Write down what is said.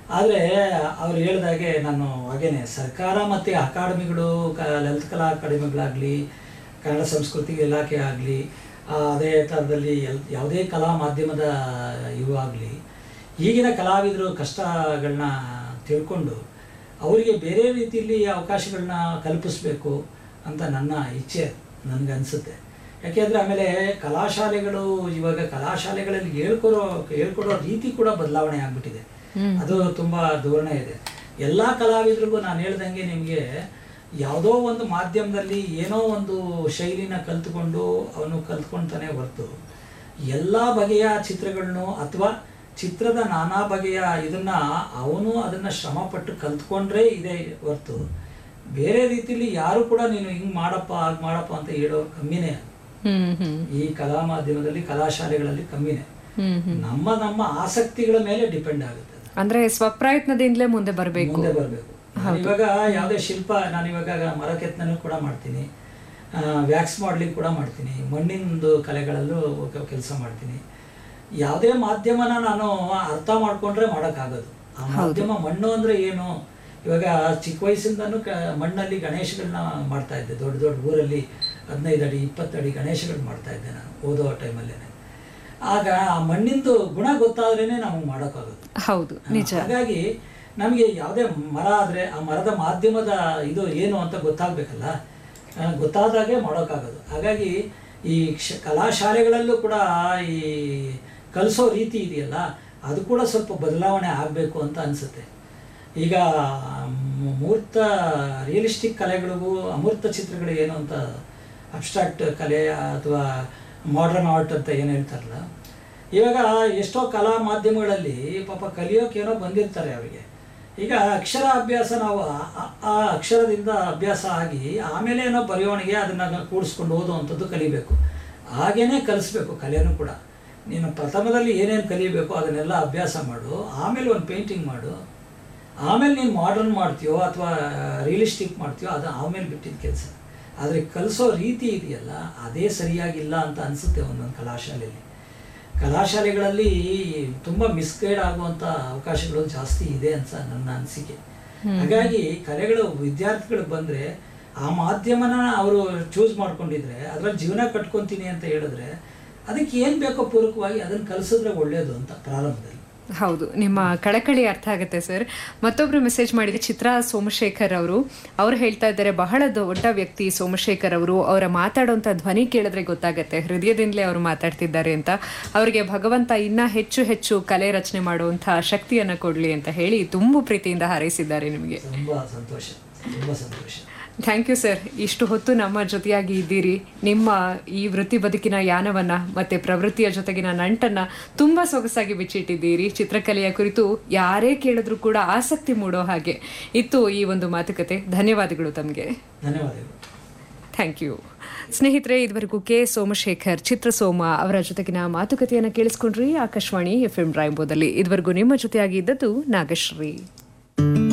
ಆದರೆ ಅವ್ರು ಹೇಳಿದಾಗೆ ನಾನು ಹಾಗೇನೆ ಸರ್ಕಾರ ಮತ್ತು ಅಕಾಡೆಮಿಗಳು ಕ ಲಲಿತ ಕಲಾ ಅಕಾಡೆಮಿಗಳಾಗಲಿ ಕನ್ನಡ ಸಂಸ್ಕೃತಿ ಇಲಾಖೆ ಆಗಲಿ ಅದೇ ಥರದಲ್ಲಿ ಎಲ್ ಯಾವುದೇ ಕಲಾ ಮಾಧ್ಯಮದ ಇವು ಆಗಲಿ ಈಗಿನ ಕಲಾವಿದರು ಕಷ್ಟಗಳನ್ನ ತಿಳ್ಕೊಂಡು ಅವರಿಗೆ ಬೇರೆ ರೀತಿಯಲ್ಲಿ ಅವಕಾಶಗಳನ್ನ ಕಲ್ಪಿಸ್ಬೇಕು ಅಂತ ನನ್ನ ಇಚ್ಛೆ ನನಗನ್ಸುತ್ತೆ ಯಾಕೆಂದರೆ ಆಮೇಲೆ ಕಲಾಶಾಲೆಗಳು ಇವಾಗ ಕಲಾಶಾಲೆಗಳಲ್ಲಿ ಹೇಳ್ಕೊಡೋ ಹೇಳ್ಕೊಡೋ ರೀತಿ ಕೂಡ ಬದಲಾವಣೆ ಆಗ್ಬಿಟ್ಟಿದೆ ಅದು ತುಂಬ ಧೋರಣೆ ಇದೆ ಎಲ್ಲ ಕಲಾವಿದರಿಗೂ ನಾನು ಹೇಳ್ದಂಗೆ ನಿಮಗೆ ಯಾವುದೋ ಒಂದು ಮಾಧ್ಯಮದಲ್ಲಿ ಏನೋ ಒಂದು ಶೈಲಿನ ಕಲ್ತ್ಕೊಂಡು ಅವನು ಕಲ್ತ್ಕೊಳ್ತಾನೆ ಹೊರತು ಎಲ್ಲ ಬಗೆಯ ಚಿತ್ರಗಳನ್ನು ಅಥವಾ ಚಿತ್ರದ ನಾನಾ ಬಗೆಯ ಇದನ್ನ ಅವನು ಅದನ್ನ ಶ್ರಮಪಟ್ಟು ಕಲ್ತ್ಕೊಂಡ್ರೆ ಇದೆ ಹೊರತು ಬೇರೆ ರೀತಿಲಿ ಯಾರು ಕೂಡ ನೀನು ಹಿಂಗ್ ಮಾಡಪ್ಪ ಹಾಗೆ ಮಾಡಪ್ಪ ಅಂತ ಹೇಳೋರು ಕಮ್ಮಿನೇ ಹ್ಮ್ ಹ್ಮ್ ಈ ಕಲಾ ಮಾಧ್ಯಮದಲ್ಲಿ ಕಲಾಶಾಲೆಗಳಲ್ಲಿ ಕಮ್ಮಿನೇ ಹ್ಮ್ ಹ್ಮ್ ನಮ್ಮ ನಮ್ಮ ಆಸಕ್ತಿಗಳ ಮೇಲೆ ಡಿಪೆಂಡ್ ಆಗುತ್ತೆ ಅದು. ಅಂದ್ರೆ ಸ್ವಪ್ರಯತ್ನದಿಂದಲೇ ಮುಂದೆ ಬರಬೇಕು ಮುಂದೆ ಬರಬೇಕು ಇವಾಗ ಯಾವುದೇ ಶಿಲ್ಪ ನಾನು ಇವಾಗ ಮರ ಕೆತ್ತನೆ ಕೂಡ ಮಾಡ್ತೀನಿ ವ್ಯಾಕ್ಸ್ ಮಾಡ್ಲಿಕ್ಕೆ ಕೂಡ ಮಾಡ್ತೀನಿ ಮಣ್ಣಿಂದು ಕಲೆಗಳಲ್ಲೂ ಕೆಲಸ ಮಾಡ್ತೀನಿ ಯಾವುದೇ ಮಾಧ್ಯಮನ ನಾನು ಅರ್ಥ ಮಾಡ್ಕೊಂಡ್ರೆ ಮಾಡೋಕ್ಕಾಗೋದು ಆ ಮಾಧ್ಯಮ ಮಣ್ಣು ಅಂದ್ರೆ ಏನು ಇವಾಗ ಚಿಕ್ಕ ವಯಸ್ಸಿಂದನೂ ಕ ಮಣ್ಣಲ್ಲಿ ಗಣೇಶಗಳನ್ನ ಮಾಡ್ತಾ ಇದ್ದೆ ದೊಡ್ಡ ದೊಡ್ಡ ಊರಲ್ಲಿ ಹದಿನೈದು ಅಡಿ ಇಪ್ಪತ್ತು ಅಡಿ ಗಣೇಶಗಳು ಮಾಡ್ತಾ ಇದ್ದೆ ನಾನು ಓದೋ ಟೈಮಲ್ಲೇನೆ ಆಗ ಆ ಮಣ್ಣಿಂದು ಗುಣ ಗೊತ್ತಾದ್ರೇನೆ ನಮಗೆ ಮಾಡೋಕ್ಕಾಗೋದು ಹೌದು ನಿಜ ಹಾಗಾಗಿ ನಮಗೆ ಯಾವುದೇ ಮರ ಆದರೆ ಆ ಮರದ ಮಾಧ್ಯಮದ ಇದು ಏನು ಅಂತ ಗೊತ್ತಾಗಬೇಕಲ್ಲ ಗೊತ್ತಾದಾಗೆ ಮಾಡೋಕ್ಕಾಗೋದು ಹಾಗಾಗಿ ಈ ಕ್ಷ ಕಲಾಶಾಲೆಗಳಲ್ಲೂ ಕೂಡ ಈ ಕಲಿಸೋ ರೀತಿ ಇದೆಯಲ್ಲ ಅದು ಕೂಡ ಸ್ವಲ್ಪ ಬದಲಾವಣೆ ಆಗಬೇಕು ಅಂತ ಅನಿಸುತ್ತೆ ಈಗ ಮ್- ಮೂರ್ತ ರಿಯಲಿಸ್ಟಿಕ್ ಕಲೆಗಳಿಗೂ ಅಮೂರ್ತ ಚಿತ್ರಗಳು ಏನು ಅಂತ ಅಬ್ಸ್ಟ್ರಾಕ್ಟ್ ಕಲೆ ಅಥವಾ ಮಾಡರ್ನ್ ಆರ್ಟ್ ಅಂತ ಏನು ಹೇಳ್ತಾರಲ್ಲ ಇವಾಗ ಎಷ್ಟೋ ಕಲಾ ಮಾಧ್ಯಮಗಳಲ್ಲಿ ಪಾಪ ಕಲಿಯೋಕೇನೋ ಬಂದಿರ್ತಾರೆ ಅವರಿಗೆ ಈಗ ಅಕ್ಷರ ಅಭ್ಯಾಸ ನಾವು ಆ- ಆ- ಆ ಅಕ್ಷರದಿಂದ ಅಭ್ಯಾಸ ಆಗಿ ಆಮೇಲೆ ಏನೋ ಬರೆಯೋಣಿಗೆ ಅದನ್ನು ಕೂಡಿಸ್ಕೊಂಡು ಓದುವಂಥದ್ದು ಕಲಿಬೇಕು ಹಾಗೇನೆ ಕಲಿಸ್ಬೇಕು ಕಲೆನೂ ಕೂಡ ನೀನು ಪ್ರಥಮದಲ್ಲಿ ಏನೇನು ಕಲಿಬೇಕು ಅದನ್ನೆಲ್ಲ ಅಭ್ಯಾಸ ಮಾಡು ಆಮೇಲೆ ಒಂದು ಪೇಂಟಿಂಗ್ ಮಾಡು ಆಮೇಲೆ ನೀನು ಮಾಡರ್ನ್ ಮಾಡ್ತೀಯೋ ಅಥವಾ ರಿಯಲಿಸ್ಟಿಕ್ ಮಾಡ್ತೀಯೋ ಅದು ಆಮೇಲೆ ಬಿಟ್ಟಿದ್ದ ಕೆಲಸ ಆದರೆ ಕಲಿಸೋ ರೀತಿ ಇದೆಯಲ್ಲ ಅದೇ ಸರಿಯಾಗಿಲ್ಲ ಅಂತ ಅನಿಸುತ್ತೆ ಒಂದೊಂದು ಕಲಾಶಾಲೆಯಲ್ಲಿ ಕಲಾಶಾಲೆಗಳಲ್ಲಿ ತುಂಬ ಮಿಸ್ಗೈಡ್ ಆಗುವಂಥ ಅವಕಾಶಗಳು ಜಾಸ್ತಿ ಇದೆ ಅಂತ ನನ್ನ ಅನಿಸಿಕೆ ಹಾಗಾಗಿ ಕಲೆಗಳು ವಿದ್ಯಾರ್ಥಿಗಳು ಬಂದರೆ ಆ ಮಾಧ್ಯಮನ ಅವರು ಚೂಸ್ ಮಾಡ್ಕೊಂಡಿದ್ರೆ ಅದ್ರಲ್ಲಿ ಜೀವನ ಕಟ್ಕೊತೀನಿ ಅಂತ ಹೇಳಿದ್ರೆ ಅದಕ್ಕೆ ಏನು ಬೇಕೋ ಪೂರಕವಾಗಿ ಅದನ್ನು ಕಲಿಸಿದ್ರೆ ಒಳ್ಳೆಯದು ಅಂತ ಪ್ರಾರಂಭದಲ್ಲಿ ಹೌದು ನಿಮ್ಮ ಕಳಕಳಿ ಅರ್ಥ ಆಗುತ್ತೆ ಸರ್ ಮತ್ತೊಬ್ರು ಮೆಸೇಜ್ ಮಾಡಿದ್ರೆ ಚಿತ್ರಾ ಸೋಮಶೇಖರ್ ಅವರು ಅವ್ರು ಹೇಳ್ತಾ ಇದ್ದಾರೆ ಬಹಳ ದೊಡ್ಡ ವ್ಯಕ್ತಿ ಸೋಮಶೇಖರ್ ಅವರು ಅವರ ಮಾತಾಡುವಂಥ ಧ್ವನಿ ಕೇಳಿದ್ರೆ ಗೊತ್ತಾಗುತ್ತೆ ಹೃದಯದಿಂದಲೇ ಅವರು ಮಾತಾಡ್ತಿದ್ದಾರೆ ಅಂತ ಅವರಿಗೆ ಭಗವಂತ ಇನ್ನ ಹೆಚ್ಚು ಹೆಚ್ಚು ಕಲೆ ರಚನೆ ಮಾಡುವಂಥ ಶಕ್ತಿಯನ್ನು ಕೊಡಲಿ ಅಂತ ಹೇಳಿ ತುಂಬು ಪ್ರೀತಿಯಿಂದ ಹಾರೈಸಿದ್ದಾರೆ ನಿಮಗೆ ತುಂಬ ಸಂತೋಷ ತುಂಬ ಸಂತೋಷ ಥ್ಯಾಂಕ್ ಯು ಸರ್ ಇಷ್ಟು ಹೊತ್ತು ನಮ್ಮ ಜೊತೆಯಾಗಿ ಇದ್ದೀರಿ ನಿಮ್ಮ ಈ ವೃತ್ತಿ ಬದುಕಿನ ಯಾನವನ್ನ ಮತ್ತೆ ಪ್ರವೃತ್ತಿಯ ಜೊತೆಗಿನ ನಂಟನ್ನ ತುಂಬಾ ಸೊಗಸಾಗಿ ಬಿಚ್ಚಿಟ್ಟಿದ್ದೀರಿ ಚಿತ್ರಕಲೆಯ ಕುರಿತು ಯಾರೇ ಕೇಳಿದ್ರು ಕೂಡ ಆಸಕ್ತಿ ಮೂಡೋ ಹಾಗೆ ಇತ್ತು ಈ ಒಂದು ಮಾತುಕತೆ ಧನ್ಯವಾದಗಳು ತಮಗೆ ಧನ್ಯವಾದಗಳು ಥ್ಯಾಂಕ್ ಯು ಸ್ನೇಹಿತರೆ ಇದುವರೆಗೂ ಕೆ ಸೋಮಶೇಖರ್ ಚಿತ್ರಸೋಮ ಅವರ ಜೊತೆಗಿನ ಮಾತುಕತೆಯನ್ನು ಕೇಳಿಸ್ಕೊಂಡ್ರಿ ಆಕಾಶವಾಣಿ ಎಫ್ ಎಂ ರಾಯಂಬೋದಲ್ಲಿ ಇದುವರೆಗೂ ನಿಮ್ಮ ಜೊತೆಯಾಗಿ ಇದ್ದದ್ದು ನಾಗಶ್ರೀ